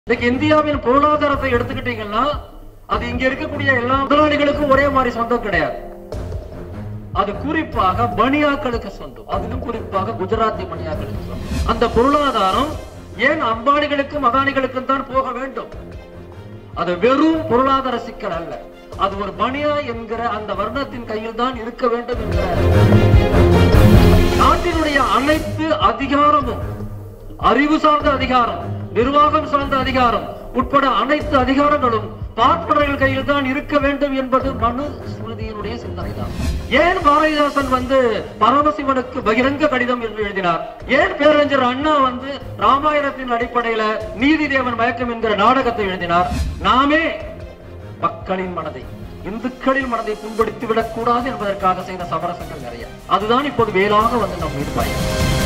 இன்னைக்கு இந்தியாவின் பொருளாதாரத்தை எடுத்துக்கிட்டீங்கன்னா அது இங்க இருக்கக்கூடிய எல்லா முதலாளிகளுக்கும் ஒரே மாதிரி சொந்தம் கிடையாது அது குறிப்பாக பனியாக்களுக்கு சொந்தம் அதிலும் குறிப்பாக குஜராத்தி பனியாக்களுக்கு சொந்தம் அந்த பொருளாதாரம் ஏன் அம்பானிகளுக்கும் அதானிகளுக்கும் தான் போக வேண்டும் அது வெறும் பொருளாதார சிக்கல் அல்ல அது ஒரு பனியா என்கிற அந்த வர்ணத்தின் கையில் தான் இருக்க வேண்டும் என்கிற நாட்டினுடைய அனைத்து அதிகாரமும் அறிவு சார்ந்த அதிகாரம் நிர்வாகம் சார்ந்த அதிகாரம் உட்பட அனைத்து அதிகாரங்களும் பார்ப்பனர்கள் கையில் தான் இருக்க வேண்டும் என்பது மனு ஸ்மிருதியினுடைய சிந்தனை தான் ஏன் பாரதிதாசன் வந்து பரமசிவனுக்கு பகிரங்க கடிதம் என்று எழுதினார் ஏன் பேரறிஞர் அண்ணா வந்து ராமாயணத்தின் அடிப்படையில நீதி தேவன் மயக்கம் என்கிற நாடகத்தை எழுதினார் நாமே மக்களின் மனதை இந்துக்களின் மனதை புண்படுத்தி விடக் கூடாது என்பதற்காக செய்த சமரசங்கள் நிறைய அதுதான் இப்போது வேலாக வந்து நம் மீது பாயும்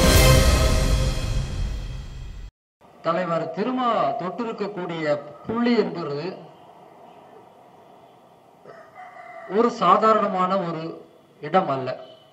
தலைவர் திருமா தொட்டிருக்கக்கூடிய புள்ளி என்பது ஒரு சாதாரணமான ஒரு இடம் அல்ல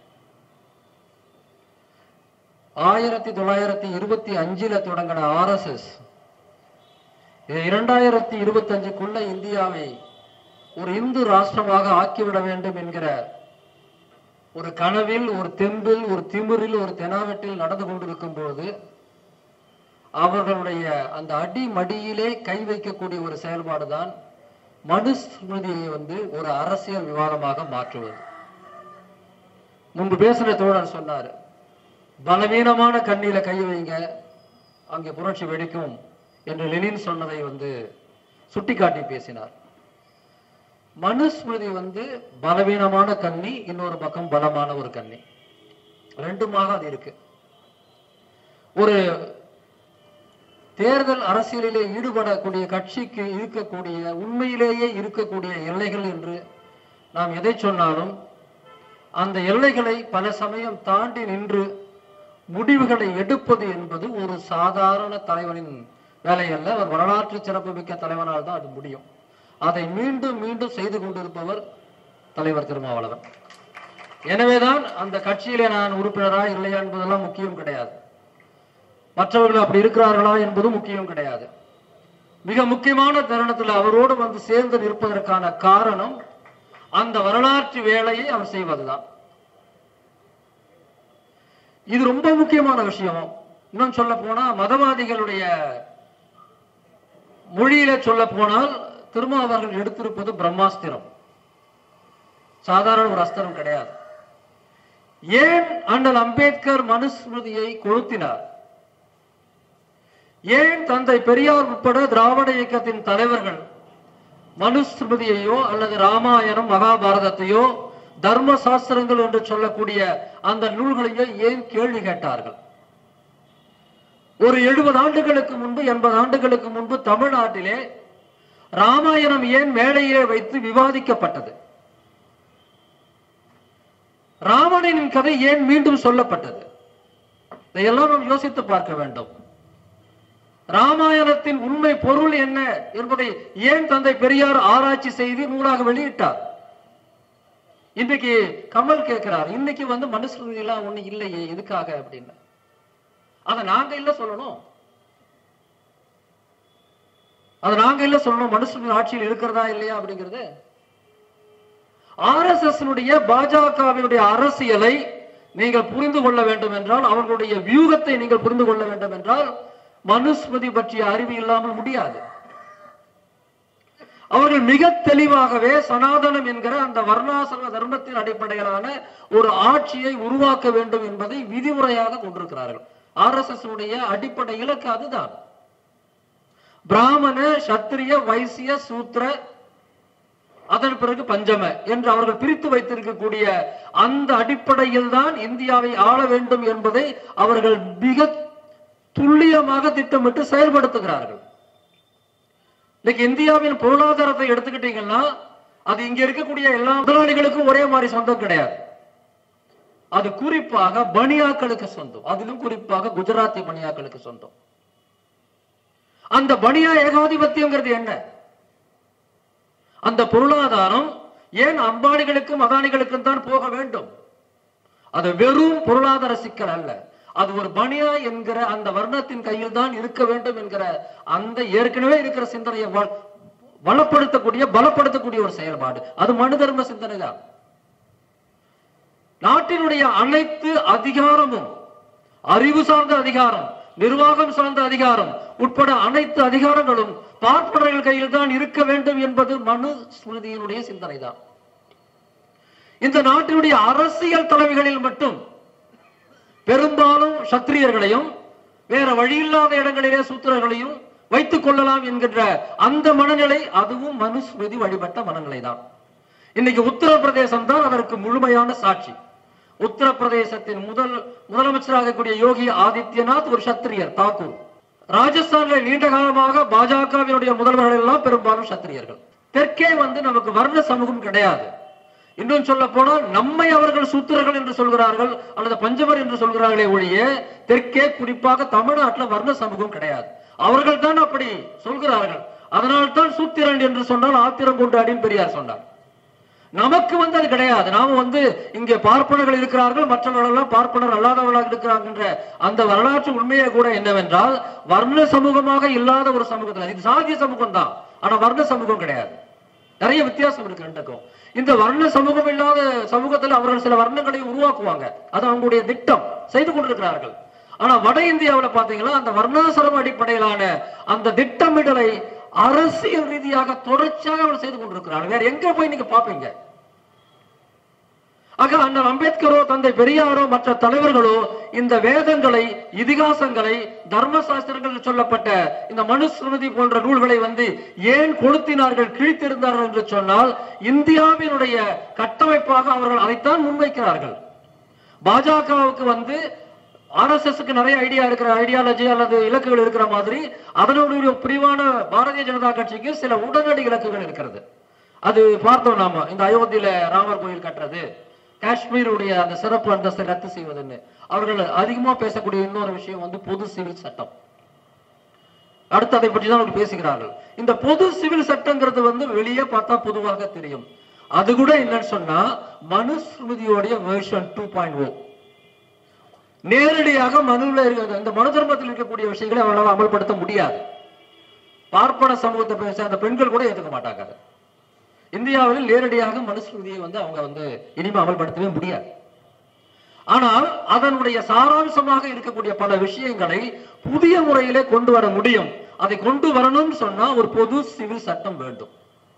ஆயிரத்தி தொள்ளாயிரத்தி இருபத்தி அஞ்சுல தொடங்கின ஆர்எஸ்எஸ் இரண்டாயிரத்தி இருபத்தி அஞ்சுக்குள்ள இந்தியாவை ஒரு இந்து ராஷ்டிரமாக ஆக்கிவிட வேண்டும் என்கிற ஒரு கனவில் ஒரு தெம்பில் ஒரு திமிரில் ஒரு தெனாவெட்டில் நடந்து கொண்டிருக்கும் பொழுது அவர்களுடைய அந்த அடி மடியிலே கை வைக்கக்கூடிய ஒரு செயல்பாடுதான் மனுஸ்மிருதியை வந்து ஒரு அரசியல் விவாதமாக மாற்றுவது முன்பு பேசுற தோழர் சொன்னார் பலவீனமான கண்ணில கை வைங்க அங்கே புரட்சி வெடிக்கும் என்று லெனின் சொன்னதை வந்து சுட்டிக்காட்டி பேசினார் மனுஸ்மிருதி வந்து பலவீனமான கண்ணி இன்னொரு பக்கம் பலமான ஒரு கண்ணி ரெண்டுமாக அது இருக்கு ஒரு தேர்தல் அரசியலிலே ஈடுபடக்கூடிய கட்சிக்கு இருக்கக்கூடிய உண்மையிலேயே இருக்கக்கூடிய எல்லைகள் என்று நாம் எதை சொன்னாலும் அந்த எல்லைகளை பல சமயம் தாண்டி நின்று முடிவுகளை எடுப்பது என்பது ஒரு சாதாரண தலைவனின் வேலை அல்ல அவர் வரலாற்று சிறப்புமிக்க தலைவனால் தான் அது முடியும் அதை மீண்டும் மீண்டும் செய்து கொண்டிருப்பவர் தலைவர் திருமாவளவன் எனவேதான் அந்த கட்சியிலே நான் உறுப்பினரா இல்லையா என்பதெல்லாம் முக்கியம் கிடையாது மற்றவர்கள் அப்படி இருக்கிறார்களா என்பது முக்கியம் கிடையாது மிக முக்கியமான தருணத்தில் அவரோடு வந்து சேர்ந்து நிற்பதற்கான காரணம் அந்த வரலாற்று வேலையை அவர் செய்வதுதான் இது ரொம்ப முக்கியமான விஷயம் இன்னும் சொல்ல போனா மதவாதிகளுடைய மொழியில சொல்ல போனால் திரும்ப அவர்கள் எடுத்திருப்பது பிரம்மாஸ்திரம் சாதாரண ஒரு அஸ்திரம் கிடையாது ஏன் அண்ணல் அம்பேத்கர் மனுஸ்மிருதியை கொளுத்தினார் ஏன் தந்தை பெரியார் உட்பட திராவிட இயக்கத்தின் தலைவர்கள் மனுஸ்மிருதியையோ அல்லது ராமாயணம் மகாபாரதத்தையோ தர்ம சாஸ்திரங்கள் என்று சொல்லக்கூடிய அந்த நூல்களையோ ஏன் கேள்வி கேட்டார்கள் ஒரு எழுபது ஆண்டுகளுக்கு முன்பு எண்பது ஆண்டுகளுக்கு முன்பு தமிழ்நாட்டிலே ராமாயணம் ஏன் மேடையிலே வைத்து விவாதிக்கப்பட்டது ராவணனின் கதை ஏன் மீண்டும் சொல்லப்பட்டது இதையெல்லாம் நாம் யோசித்து பார்க்க வேண்டும் ராமாயணத்தின் உண்மை பொருள் என்ன என்பதை ஏன் தந்தை பெரியார் ஆராய்ச்சி செய்து நூலாக வெளியிட்டார் இன்னைக்கு கமல் கேட்கிறார் இன்னைக்கு வந்து மனுஸ்மிருதி எல்லாம் ஒண்ணு இல்லையே எதுக்காக அப்படின்னு அதை நாங்க இல்ல சொல்லணும் அதை நாங்க இல்ல சொல்லணும் மனுஸ்மிருதி ஆட்சியில் இருக்கிறதா இல்லையா அப்படிங்கிறது ஆர் எஸ் எஸ் பாஜகவினுடைய அரசியலை நீங்கள் புரிந்து கொள்ள வேண்டும் என்றால் அவர்களுடைய வியூகத்தை நீங்கள் புரிந்து கொள்ள வேண்டும் என்றால் மனுஸ்மிருதி பற்றிய அறிவு இல்லாமல் முடியாது அவர்கள் மிக தெளிவாகவே சனாதனம் என்கிற அந்த வர்ணாசிரம தர்மத்தின் அடிப்படையிலான ஒரு ஆட்சியை உருவாக்க வேண்டும் என்பதை விதிமுறையாக கொண்டிருக்கிறார்கள் ஆர் எஸ் எஸ் அடிப்படை இலக்கு அதுதான் பிராமண சத்திரிய வைசிய சூத்திர அதன் பிறகு பஞ்சம என்று அவர்கள் பிரித்து வைத்திருக்கக்கூடிய அந்த அடிப்படையில் தான் இந்தியாவை ஆள வேண்டும் என்பதை அவர்கள் மிக துல்லியமாக திட்டமிட்டு செயல்படுத்துகிறார்கள் இன்னைக்கு இந்தியாவின் பொருளாதாரத்தை எடுத்துக்கிட்டீங்கன்னா அது இங்க இருக்கக்கூடிய எல்லா முதலாளிகளுக்கும் ஒரே மாதிரி சொந்தம் கிடையாது அது குறிப்பாக பனியாக்களுக்கு சொந்தம் அதிலும் குறிப்பாக குஜராத்தி பனியாக்களுக்கு சொந்தம் அந்த பனியா ஏகாதிபத்தியங்கிறது என்ன அந்த பொருளாதாரம் ஏன் அம்பானிகளுக்கும் அதானிகளுக்கும் தான் போக வேண்டும் அது வெறும் பொருளாதார சிக்கல் அல்ல அது ஒரு பனியா என்கிற அந்த வர்ணத்தின் கையில் தான் இருக்க வேண்டும் என்கிற அந்த ஏற்கனவே இருக்கிற சிந்தனையை வ- வளப்படுத்தக்கூடிய பலப்படுத்தக்கூடிய ஒரு செயல்பாடு அது மனு தர்ம சிந்தனை தான் நாட்டினுடைய அனைத்து அதிகாரமும் அறிவு சார்ந்த அதிகாரம் நிர்வாகம் சார்ந்த அதிகாரம் உட்பட அனைத்து அதிகாரங்களும் பார்ப்பனர்கள் கையில் தான் இருக்க வேண்டும் என்பது மனு ஸ்மிருதியினுடைய சிந்தனை தான் இந்த நாட்டினுடைய அரசியல் தலைமைகளில் மட்டும் பெரும்பாலும் சத்திரியர்களையும் வேற வழியில்லாத இடங்களிலே சூத்திரர்களையும் வைத்துக் கொள்ளலாம் என்கின்ற அந்த மனநிலை அதுவும் மனுஸ்மிருதி வழிபட்ட மனநிலை தான் இன்னைக்கு உத்தரப்பிரதேசம் தான் அதற்கு முழுமையான சாட்சி உத்தரப்பிரதேசத்தின் முதல் முதலமைச்சராக கூடிய யோகி ஆதித்யநாத் ஒரு சத்திரியர் தாக்கூர் ராஜஸ்தான்ல நீண்ட காலமாக பாஜகவினுடைய முதல்வர்கள் எல்லாம் பெரும்பாலும் சத்திரியர்கள் தெற்கே வந்து நமக்கு வர்ண சமூகம் கிடையாது இன்னும் சொல்ல போனால் நம்மை அவர்கள் சூத்திரர்கள் என்று சொல்கிறார்கள் அல்லது பஞ்சமர் என்று சொல்கிறார்களே ஒழிய தெற்கே குறிப்பாக தமிழ்நாட்டுல வர்ண சமூகம் கிடையாது அவர்கள் தான் அப்படி சொல்கிறார்கள் அதனால் தான் சூத்திரன் என்று சொன்னால் ஆத்திரம் கொண்டு அடின்னு பெரியார் சொன்னார் நமக்கு வந்து அது கிடையாது நாம வந்து இங்கே பார்ப்பனர்கள் இருக்கிறார்கள் மற்றவர்கள் எல்லாம் பார்ப்பனர் அல்லாதவர்களாக இருக்கிறார்கள் என்ற அந்த வரலாற்று உண்மையை கூட என்னவென்றால் வர்ண சமூகமாக இல்லாத ஒரு சமூகத்தில் இது சாதிய சமூகம் தான் ஆனா வர்ண சமூகம் கிடையாது நிறைய வித்தியாசம் இருக்கு ரெண்டுக்கும் இந்த வர்ண சமூகம் இல்லாத சமூகத்தில் அவர்கள் சில வர்ணங்களை உருவாக்குவாங்க அது அவங்களுடைய திட்டம் செய்து கொண்டிருக்கிறார்கள் ஆனா வட இந்தியாவுல பாத்தீங்கன்னா அந்த வர்ணாசிரம அடிப்படையிலான அந்த திட்டமிடலை அரசியல் ரீதியாக தொடர்ச்சியாக அவர் செய்து கொண்டிருக்கிறார்கள் வேற எங்க போய் நீங்க பாப்பீங்க ஆக அண்ணன் அம்பேத்கரோ தந்தை பெரியாரோ மற்ற தலைவர்களோ இந்த வேதங்களை இதிகாசங்களை தர்ம சாஸ்திரங்கள் என்று சொல்லப்பட்ட இந்த மனுஸ்மிருதி போன்ற நூல்களை வந்து ஏன் கொளுத்தினார்கள் கிழித்திருந்தார்கள் என்று சொன்னால் இந்தியாவினுடைய கட்டமைப்பாக அவர்கள் அதைத்தான் முன்வைக்கிறார்கள் பாஜகவுக்கு வந்து ஆர்எஸ்எஸ்க்கு நிறைய ஐடியா இருக்கிற ஐடியாலஜி அல்லது இலக்குகள் இருக்கிற மாதிரி அதனுடைய பிரிவான பாரதிய ஜனதா கட்சிக்கு சில உடனடி இலக்குகள் இருக்கிறது அது பார்த்தோம் நாம இந்த அயோத்தியில ராமர் கோயில் கட்டுறது காஷ்மீருடைய அந்த சிறப்பு அந்தஸ்தை ரத்து செய்வதுன்னு அவர்கள் அதிகமா பேசக்கூடிய இன்னொரு விஷயம் வந்து பொது சிவில் சட்டம் அடுத்து அதை பற்றி தான் அவங்க பேசுகிறார்கள் இந்த பொது சிவில் சட்டங்கிறது வந்து வெளியே பார்த்தா பொதுவாக தெரியும் அது கூட என்னன்னு சொன்னா மனுஸ்மிருதியோடைய வெர்ஷன் டூ பாயிண்ட் ஓ நேரடியாக மனுவில் இருக்கிற இந்த மனு தர்மத்தில் இருக்கக்கூடிய விஷயங்களை அவர்களால் அமல்படுத்த முடியாது பார்ப்பன சமூகத்தை பேச அந்த பெண்கள் கூட ஏற்றுக்க மாட்டாங்க அதை. இந்தியாவில் நேரடியாக மனுஸ்மிருதியை வந்து அவங்க வந்து இனிமே அமல்படுத்தவே முடியாது ஆனால் அதனுடைய சாராம்சமாக இருக்கக்கூடிய பல விஷயங்களை புதிய முறையிலே கொண்டு வர முடியும் அதை கொண்டு வரணும்னு சொன்னா ஒரு பொது சிவில் சட்டம் வேண்டும்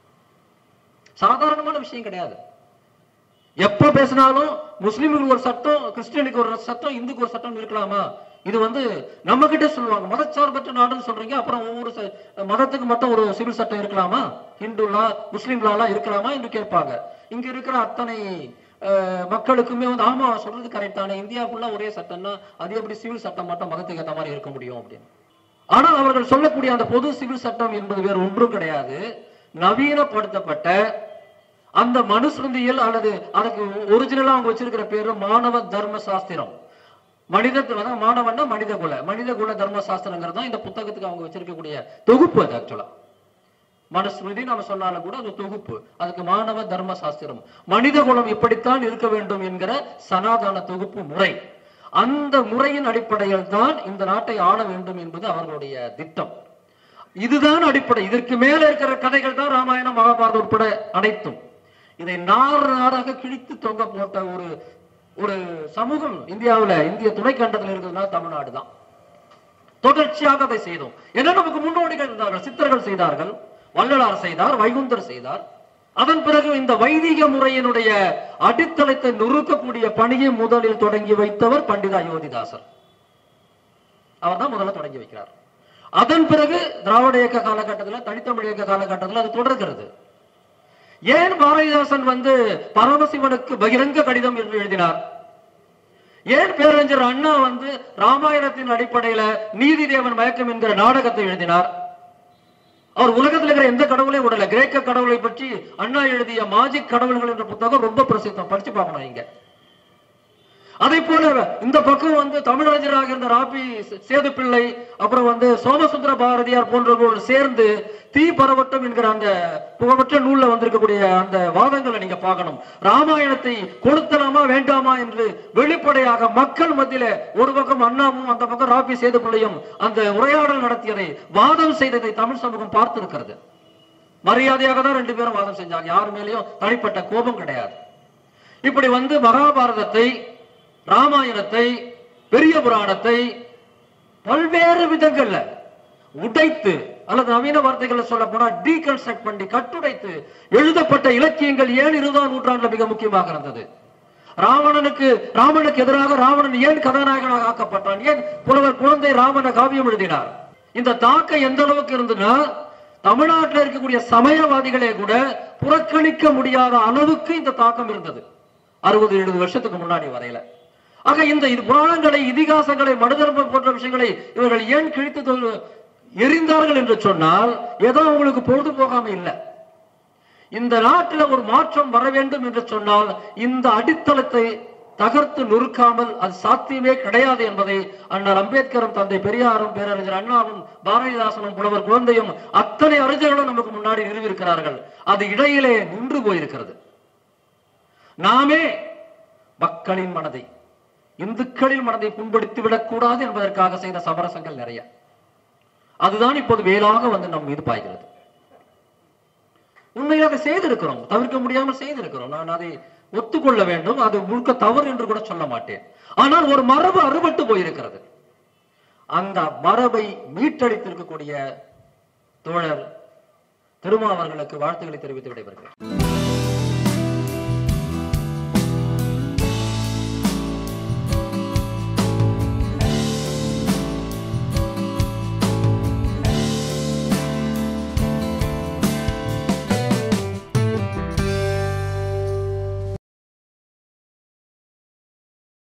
சாதாரணமான விஷயம் கிடையாது எப்ப பேசினாலும் முஸ்லிமுக்கு ஒரு சட்டம் கிறிஸ்டியனுக்கு ஒரு சட்டம் இந்துக்கு ஒரு சட்டம் இருக்கலாமா இது வந்து நம்ம கிட்ட சொல்லுவாங்க மதச்சார்பற்ற நாடுன்னு சொல்றீங்க அப்புறம் ஒவ்வொரு ச- மதத்துக்கு மட்டும் ஒரு சிவில் சட்டம் இருக்கலாமா ஹிந்து லா முஸ்லீம் லா இருக்கலாமா என்று கேட்பாங்க இங்க இருக்கிற அத்தனை அஹ், மக்களுக்குமே வந்து ஆமா சொல்றது கரெக்ட் தானே இந்தியா ஃபுல்லா ஒரே சட்டம்னா அது எப்படி சிவில் சட்டம் மட்டும் மதத்துக்கு ஏற்ற மாதிரி இருக்க முடியும் அப்படின்னு ஆனால் அவர்கள் சொல்லக்கூடிய அந்த பொது சிவில் சட்டம் என்பது வேறு ஒன்றும் கிடையாது நவீனப்படுத்தப்பட்ட அந்த மனுஸ்மிருதியில் அல்லது அதுக்கு ஒரிஜினலா அவங்க வச்சிருக்கிற பேரு மாணவ தர்ம சாஸ்திரம் மனித அதான் மாணவன்னா மனித குல மனித குல தர்ம சாஸ்திரங்கிறது தான் இந்த புத்தகத்துக்கு அவங்க வச்சிருக்கக்கூடிய தொகுப்பு அது ஆக்சுவலா மனுஸ்மிருதி நாம சொன்னாலும் கூட அது தொகுப்பு அதுக்கு மாணவ தர்ம சாஸ்திரம் மனித குலம் இப்படித்தான் இருக்க வேண்டும் என்கிற சனாதன தொகுப்பு முறை அந்த முறையின் அடிப்படையில் தான் இந்த நாட்டை ஆள வேண்டும் என்பது அவர்களுடைய திட்டம் இதுதான் அடிப்படை இதற்கு மேல இருக்கிற கதைகள் தான் ராமாயணம் மகாபாரதம் உட்பட அனைத்தும் இதை நார் நாடாக கிழித்து தொங்க போட்ட ஒரு ஒரு சமூகம் இந்தியாவுல இந்திய துணைக்கண்டத்தில் இருக்குதுன்னா தமிழ்நாடு தான் தொடர்ச்சியாக அதை செய்தோம் ஏன்னா நமக்கு முன்னோடிகள் இருந்தார்கள் சித்தர்கள் செய்தார்கள் வள்ளலார் செய்தார் வைகுந்தர் செய்தார் அதன் பிறகு இந்த வைதிக முறையினுடைய அடித்தளத்தை நொறுக்கக்கூடிய பணியை முதலில் தொடங்கி வைத்தவர் பண்டித அயோத்திதாசர் அவர் தான் முதல்ல தொடங்கி வைக்கிறார் அதன் பிறகு திராவிட இயக்க காலகட்டத்தில் தனித்தமிழ் இயக்க காலகட்டத்தில் அது தொடர்கிறது ஏன் பாரதிதாசன் வந்து பரமசிவனுக்கு பகிரங்க கடிதம் என்று எழுதினார் ஏன் பேரறிஞர் அண்ணா வந்து ராமாயணத்தின் அடிப்படையில நீதி தேவன் மயக்கம் என்கிற நாடகத்தை எழுதினார் அவர் உலகத்தில் இருக்கிற எந்த கடவுளையும் விடல கிரேக்க கடவுளை பற்றி அண்ணா எழுதிய மாஜிக் கடவுள்கள் என்ற புத்தகம் ரொம்ப பிரசித்தம் படிச்சு பார்க்கணும் இங்க அதே போல இந்த பக்கம் வந்து தமிழறிஞராக இருந்த ராபி சேது பிள்ளை அப்புறம் வந்து சோமசுந்தர பாரதியார் போன்றவர்களோடு சேர்ந்து தீ பரவட்டும் என்கிற அந்த புகழ்பெற்ற நூல்ல வந்திருக்கக்கூடிய அந்த வாதங்களை நீங்க பார்க்கணும் ராமாயணத்தை கொடுத்தலாமா வேண்டாமா என்று வெளிப்படையாக மக்கள் மத்தியில ஒரு பக்கம் அண்ணாவும் அந்த பக்கம் ராபி சேதுக்குள்ளையும் அந்த உரையாடல் நடத்தியதை வாதம் செய்ததை தமிழ் சமூகம் பார்த்திருக்கிறது மரியாதையாக தான் ரெண்டு பேரும் வாதம் செஞ்சாங்க யார் மேலேயும் தனிப்பட்ட கோபம் கிடையாது இப்படி வந்து மகாபாரதத்தை ராமாயணத்தை பெரிய புராணத்தை பல்வேறு விதங்கள்ல உடைத்து அல்லது நவீன வார்த்தைகளை சொல்ல போனா டீகன்ஸ்ட்ரக்ட் பண்ணி கட்டுடைத்து எழுதப்பட்ட இலக்கியங்கள் ஏன் இருபதாம் நூற்றாண்டுல மிக முக்கியமாக இருந்தது ராவணனுக்கு ராமனுக்கு எதிராக ராவணன் ஏன் கதாநாயகனாக ஆக்கப்பட்டான் ஏன் புலவர் குழந்தை ராமன காவியம் எழுதினார் இந்த தாக்கம் எந்த அளவுக்கு இருந்ததுன்னா தமிழ்நாட்டில் இருக்கக்கூடிய சமயவாதிகளே கூட புறக்கணிக்க முடியாத அளவுக்கு இந்த தாக்கம் இருந்தது அறுபது எழுபது வருஷத்துக்கு முன்னாடி வரையில ஆக இந்த இது புராணங்களை இதிகாசங்களை மனிதர்மம் போன்ற விஷயங்களை இவர்கள் ஏன் கிழித்து தொ- எரிந்தார்கள் என்று சொன்னால் ஏதோ அவங்களுக்கு பொழுது போகாம இல்லை இந்த நாட்டில் ஒரு மாற்றம் வர வேண்டும் என்று சொன்னால் இந்த அடித்தளத்தை தகர்த்து நொறுக்காமல் அது சாத்தியமே கிடையாது என்பதை அண்ணர் அம்பேத்கரும் தந்தை பெரியாரும் பேரறிஞர் அண்ணாவும் பாரதிதாசனும் புலவர் குழந்தையும் அத்தனை அறிஞர்களும் நமக்கு முன்னாடி நிறுவியிருக்கிறார்கள் அது இடையிலே நின்று போயிருக்கிறது நாமே மக்களின் மனதை இந்துக்களின் மனதை புண்படுத்தி விடக்கூடாது என்பதற்காக செய்த சமரசங்கள் நிறைய அதுதான் இப்போது வேலாக வந்து நம் மீது பாய்கிறது உண்மையாக செய்திருக்கிறோம் தவிர்க்க முடியாமல் செய்திருக்கிறோம் நான் அதை ஒத்துக்கொள்ள வேண்டும் அது முழுக்க தவறு என்று கூட சொல்ல மாட்டேன் ஆனால் ஒரு மரபு அறுபட்டு போயிருக்கிறது அந்த மரபை மீட்டெடுத்திருக்கக்கூடிய தோழர் திருமாவர்களுக்கு வாழ்த்துக்களை தெரிவித்து விடைபெறுகிறேன்